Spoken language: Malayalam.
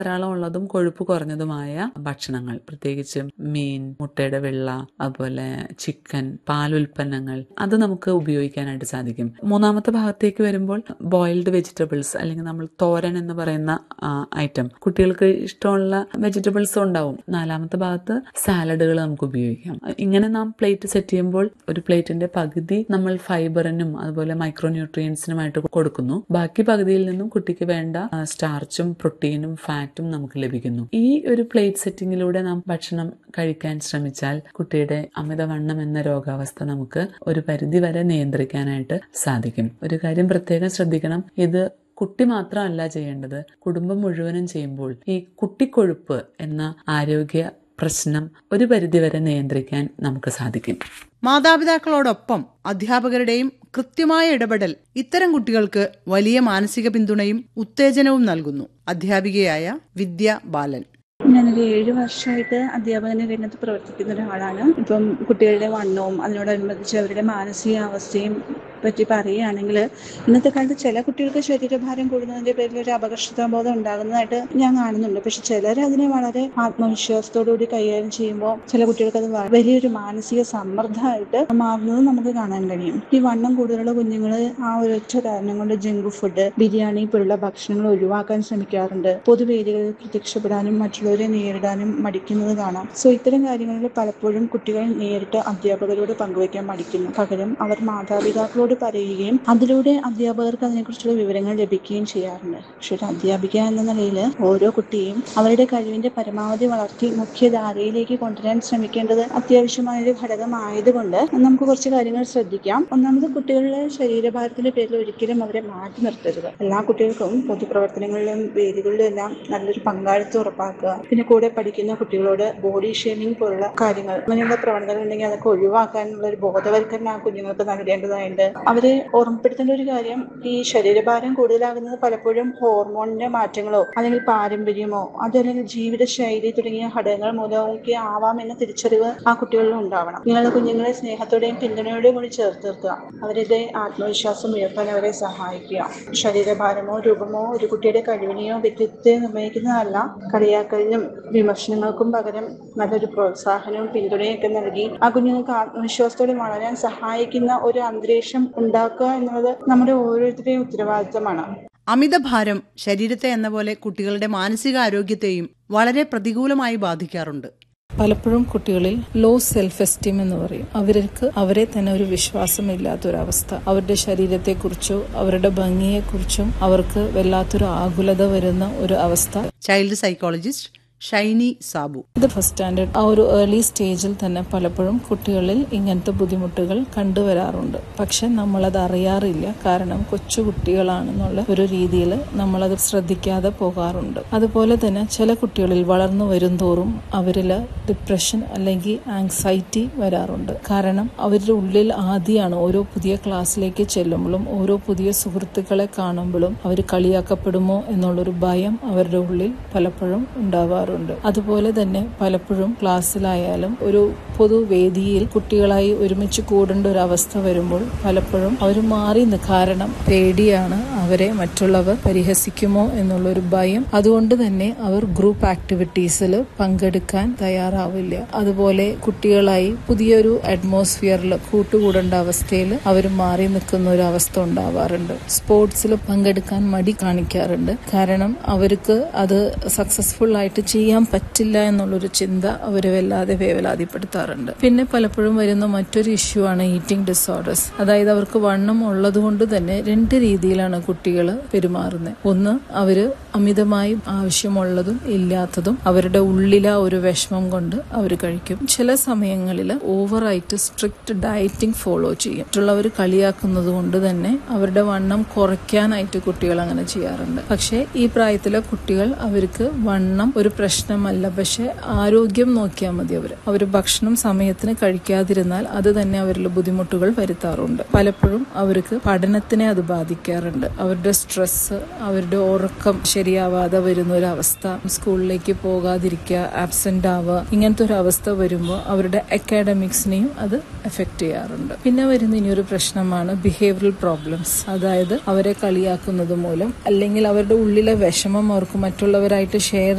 ധാരാളം ഉള്ളതും കൊഴുപ്പ് കുറഞ്ഞതുമായ ഭക്ഷണങ്ങൾ പ്രത്യേകിച്ച് മീൻ മുട്ടയുടെ വെള്ള അതുപോലെ ചിക്കൻ പാലുൽപ്പന്നങ്ങൾ അത് നമുക്ക് ഉപയോഗിക്കാനായിട്ട് സാധിക്കും മൂന്നാമത്തെ ഭാഗത്തേക്ക് വരുമ്പോൾ ബോയിൽഡ് വെജിറ്റബിൾസ് അല്ലെങ്കിൽ നമ്മൾ തോരൻ എന്ന് പറയുന്ന ഐറ്റം കുട്ടികൾക്ക് ഇഷ്ടമുള്ള വെജിറ്റബിൾസ് ഉണ്ടാവും നാലാമത്തെ ഭാഗത്ത് സാലഡുകൾ നമുക്ക് ഉപയോഗിക്കാം ഇങ്ങനെ നാം പ്ലേറ്റ് സെറ്റ് ചെയ്യുമ്പോൾ ഒരു പ്ലേറ്റിന്റെ പകുതി നമ്മൾ ഫൈബറിനും അതുപോലെ മൈക്രോ ന്യൂട്രിയൻസിനുമായിട്ട് കൊടുക്കുന്നു ബാക്കി പകുതിയിൽ നിന്നും കുട്ടിക്ക് വേണ്ട സ്റ്റാർച്ചും പ്രോട്ടീനും ഫാറ്റും നമുക്ക് ലഭിക്കുന്നു ഈ ഒരു പ്ലേറ്റ് സെറ്റിങ്ങിലൂടെ നാം ഭക്ഷണം കഴിക്കാൻ ശ്രമിച്ചാൽ കുട്ടിയുടെ അമിതവണ്ണം എന്ന രോഗാവസ്ഥ നമുക്ക് ഒരു പരിധി വരെ നിയന്ത്രിക്കാനായിട്ട് സാധിക്കും ഒരു കാര്യം പ്രത്യേകം ശ്രദ്ധിക്കണം ഇത് കുട്ടി മാത്രമല്ല ചെയ്യേണ്ടത് കുടുംബം മുഴുവനും ചെയ്യുമ്പോൾ ഈ കുട്ടിക്കൊഴുപ്പ് എന്ന ആരോഗ്യ പ്രശ്നം ഒരു പരിധിവരെ നിയന്ത്രിക്കാൻ നമുക്ക് സാധിക്കും മാതാപിതാക്കളോടൊപ്പം അധ്യാപകരുടെയും കൃത്യമായ ഇടപെടൽ ഇത്തരം കുട്ടികൾക്ക് വലിയ മാനസിക പിന്തുണയും ഉത്തേജനവും നൽകുന്നു അധ്യാപികയായ വിദ്യ ബാലൻ ഞാനൊരു ഏഴ് വർഷമായിട്ട് അധ്യാപകന രംഗത്ത് പ്രവർത്തിക്കുന്ന ഒരാളാണ് ഇപ്പം കുട്ടികളുടെ വണ്ണവും അതിനോടനുബന്ധിച്ച് അവരുടെ മാനസികാവസ്ഥയും പറ്റി പറയുകയാണെങ്കിൽ ഇന്നത്തെ കാലത്ത് ചില കുട്ടികൾക്ക് ശരീരഭാരം കൂടുന്നതിന്റെ പേരിൽ ഒരു അപകർഷതാബോധം ഉണ്ടാകുന്നതായിട്ട് ഞാൻ കാണുന്നുണ്ട് പക്ഷെ ചിലർ അതിനെ വളരെ ആത്മവിശ്വാസത്തോടുകൂടി കൈകാര്യം ചെയ്യുമ്പോൾ ചില കുട്ടികൾക്ക് അത് വലിയൊരു മാനസിക സമ്മർദ്ദമായിട്ട് മാറുന്നത് നമുക്ക് കാണാൻ കഴിയും ഈ വണ്ണം കൂടുതലുള്ള കുഞ്ഞുങ്ങൾ ആ ഒരൊറ്റ കാരണം കൊണ്ട് ജങ്ക് ഫുഡ് ബിരിയാണി പോലുള്ള ഭക്ഷണങ്ങൾ ഒഴിവാക്കാൻ ശ്രമിക്കാറുണ്ട് പൊതുവേദികളിൽ പ്രത്യക്ഷപ്പെടാനും മറ്റുള്ളവരെ നേരിടാനും മടിക്കുന്നത് കാണാം സോ ഇത്തരം കാര്യങ്ങളിൽ പലപ്പോഴും കുട്ടികൾ നേരിട്ട് അധ്യാപകരോട് പങ്കുവയ്ക്കാൻ മടിക്കുന്നു പകരം അവർ മാതാപിതാക്കളോട് പറയുകയും അതിലൂടെ അധ്യാപകർക്ക് അതിനെക്കുറിച്ചുള്ള വിവരങ്ങൾ ലഭിക്കുകയും ചെയ്യാറുണ്ട് പക്ഷെ ഒരു അധ്യാപിക എന്ന നിലയിൽ ഓരോ കുട്ടിയും അവരുടെ കഴിവിന്റെ പരമാവധി വളർത്തി മുഖ്യധാരയിലേക്ക് കൊണ്ടുവരാൻ ശ്രമിക്കേണ്ടത് അത്യാവശ്യമായ ഒരു ഘടകമായതുകൊണ്ട് നമുക്ക് കുറച്ച് കാര്യങ്ങൾ ശ്രദ്ധിക്കാം ഒന്നാമത് കുട്ടികളുടെ ശരീരഭാരത്തിന്റെ പേരിൽ ഒരിക്കലും അവരെ മാറ്റി നിർത്തരുത് എല്ലാ കുട്ടികൾക്കും പൊതുപ്രവർത്തനങ്ങളിലും വേദികളിലും എല്ലാം നല്ലൊരു പങ്കാളിത്തം ഉറപ്പാക്കുക പിന്നെ കൂടെ പഠിക്കുന്ന കുട്ടികളോട് ബോഡി ഷേമിംഗ് പോലുള്ള കാര്യങ്ങൾ അങ്ങനെയുള്ള പ്രവണതകൾ ഉണ്ടെങ്കിൽ അതൊക്കെ ഒഴിവാക്കാനുള്ള ഒരു ബോധവൽക്കരണം ആ കുഞ്ഞുങ്ങൾക്ക് നൽകേണ്ടതായിട്ട് അവരെ ഓർമ്മപ്പെടുത്തേണ്ട ഒരു കാര്യം ഈ ശരീരഭാരം കൂടുതലാകുന്നത് പലപ്പോഴും ഹോർമോണിന്റെ മാറ്റങ്ങളോ അല്ലെങ്കിൽ പാരമ്പര്യമോ അതല്ലെങ്കിൽ ജീവിതശൈലി തുടങ്ങിയ ഘടകങ്ങൾ മൂലമൊക്കെ ആവാം എന്ന തിരിച്ചറിവ് ആ കുട്ടികളിൽ ഉണ്ടാവണം നിങ്ങളുടെ കുഞ്ഞുങ്ങളെ സ്നേഹത്തോടെയും പിന്തുണയോടെയും കൂടി ചേർത്ത് നിർത്തുക അവരുടെ ആത്മവിശ്വാസം ഉയർത്താൻ അവരെ സഹായിക്കുക ശരീരഭാരമോ രൂപമോ ഒരു കുട്ടിയുടെ കഴിവിനെയോ വ്യക്തിത്വത്തെ നിർണ്ണയിക്കുന്നതല്ല കളിയാക്കലിനും വിമർശനങ്ങൾക്കും പകരം നല്ലൊരു പ്രോത്സാഹനവും പിന്തുണയും ഒക്കെ നൽകി ആ കുഞ്ഞുങ്ങൾക്ക് ആത്മവിശ്വാസത്തോടെ വളരാൻ സഹായിക്കുന്ന ഒരു അന്തരീക്ഷം ഉണ്ടാക്കുക എന്നുള്ളത് നമ്മുടെ ഓരോരുത്തരുടെയും ഉത്തരവാദിത്തമാണ് അമിതഭാരം ശരീരത്തെ എന്ന പോലെ കുട്ടികളുടെ മാനസികാരോഗ്യത്തെയും വളരെ പ്രതികൂലമായി ബാധിക്കാറുണ്ട് പലപ്പോഴും കുട്ടികളിൽ ലോ സെൽഫ് എസ്റ്റീം എന്ന് പറയും അവർക്ക് അവരെ തന്നെ ഒരു വിശ്വാസമില്ലാത്തൊരവസ്ഥ അവരുടെ ശരീരത്തെക്കുറിച്ചോ അവരുടെ ഭംഗിയെക്കുറിച്ചും അവർക്ക് വല്ലാത്തൊരു ആകുലത വരുന്ന ഒരു അവസ്ഥ ചൈൽഡ് സൈക്കോളജിസ്റ്റ് ഷൈനി സാബു ഇത് ഫസ്റ്റ് സ്റ്റാൻഡേർഡ് ആ ഒരു ഏർലി സ്റ്റേജിൽ തന്നെ പലപ്പോഴും കുട്ടികളിൽ ഇങ്ങനത്തെ ബുദ്ധിമുട്ടുകൾ കണ്ടുവരാറുണ്ട് പക്ഷെ നമ്മളത് അറിയാറില്ല കാരണം കൊച്ചു കുട്ടികളാണെന്നുള്ള ഒരു രീതിയിൽ നമ്മളത് ശ്രദ്ധിക്കാതെ പോകാറുണ്ട് അതുപോലെ തന്നെ ചില കുട്ടികളിൽ വളർന്നു വരും തോറും അവരിൽ ഡിപ്രഷൻ അല്ലെങ്കിൽ ആങ്സൈറ്റി വരാറുണ്ട് കാരണം അവരുടെ ഉള്ളിൽ ആദ്യമാണ് ഓരോ പുതിയ ക്ലാസ്സിലേക്ക് ചെല്ലുമ്പോഴും ഓരോ പുതിയ സുഹൃത്തുക്കളെ കാണുമ്പോഴും അവർ കളിയാക്കപ്പെടുമോ എന്നുള്ളൊരു ഭയം അവരുടെ ഉള്ളിൽ പലപ്പോഴും ഉണ്ടാവാറുണ്ട് ചെയ്യാറുണ്ട് അതുപോലെ തന്നെ പലപ്പോഴും ക്ലാസ്സിലായാലും ഒരു പൊതുവേദിയിൽ കുട്ടികളായി ഒരുമിച്ച് കൂടേണ്ട ഒരു അവസ്ഥ വരുമ്പോൾ പലപ്പോഴും അവർ മാറി കാരണം പേടിയാണ് അവരെ മറ്റുള്ളവർ പരിഹസിക്കുമോ എന്നുള്ളൊരു ഭയം അതുകൊണ്ട് തന്നെ അവർ ഗ്രൂപ്പ് ആക്ടിവിറ്റീസിൽ പങ്കെടുക്കാൻ തയ്യാറാവില്ല അതുപോലെ കുട്ടികളായി പുതിയൊരു അറ്റ്മോസ്ഫിയറിൽ കൂട്ടുകൂടേണ്ട അവസ്ഥയിൽ അവർ മാറി നിൽക്കുന്ന ഒരു അവസ്ഥ ഉണ്ടാവാറുണ്ട് സ്പോർട്സിൽ പങ്കെടുക്കാൻ മടി കാണിക്കാറുണ്ട് കാരണം അവർക്ക് അത് സക്സസ്ഫുൾ ആയിട്ട് ചെയ്യാൻ പറ്റില്ല എന്നുള്ളൊരു ചിന്ത അവർ വല്ലാതെ വേവലാതിപ്പെടുത്താറുണ്ട് പിന്നെ പലപ്പോഴും വരുന്ന മറ്റൊരു ഇഷ്യൂ ആണ് ഈറ്റിംഗ് ഡിസോർഡേഴ്സ് അതായത് അവർക്ക് വണ്ണം ഉള്ളത് കൊണ്ട് തന്നെ രണ്ട് രീതിയിലാണ് കുട്ടികൾ പെരുമാറുന്നത് ഒന്ന് അവര് അമിതമായി ആവശ്യമുള്ളതും ഇല്ലാത്തതും അവരുടെ ഉള്ളിലെ ഒരു വിഷമം കൊണ്ട് അവർ കഴിക്കും ചില സമയങ്ങളിൽ ഓവറായിട്ട് സ്ട്രിക്റ്റ് ഡയറ്റിംഗ് ഫോളോ ചെയ്യും മറ്റുള്ളവർ കളിയാക്കുന്നത് കൊണ്ട് തന്നെ അവരുടെ വണ്ണം കുറയ്ക്കാനായിട്ട് കുട്ടികൾ അങ്ങനെ ചെയ്യാറുണ്ട് പക്ഷേ ഈ പ്രായത്തിലെ കുട്ടികൾ അവർക്ക് വണ്ണം ഒരു പ്രശ്നം പ്രശ്നമല്ല പക്ഷെ ആരോഗ്യം നോക്കിയാൽ മതി അവർ അവർ ഭക്ഷണം സമയത്തിന് കഴിക്കാതിരുന്നാൽ അത് തന്നെ അവരിൽ ബുദ്ധിമുട്ടുകൾ വരുത്താറുണ്ട് പലപ്പോഴും അവർക്ക് പഠനത്തിനെ അത് ബാധിക്കാറുണ്ട് അവരുടെ സ്ട്രെസ് അവരുടെ ഉറക്കം ശരിയാവാതെ വരുന്ന ഒരു അവസ്ഥ സ്കൂളിലേക്ക് പോകാതിരിക്കുക ആബ്സെന്റ് ആവുക ഇങ്ങനത്തെ ഒരു അവസ്ഥ വരുമ്പോൾ അവരുടെ അക്കാഡമിക്സിനെയും അത് എഫക്റ്റ് ചെയ്യാറുണ്ട് പിന്നെ വരുന്ന ഇനിയൊരു പ്രശ്നമാണ് ബിഹേവിയറൽ പ്രോബ്ലംസ് അതായത് അവരെ കളിയാക്കുന്നത് മൂലം അല്ലെങ്കിൽ അവരുടെ ഉള്ളിലെ വിഷമം അവർക്ക് മറ്റുള്ളവരായിട്ട് ഷെയർ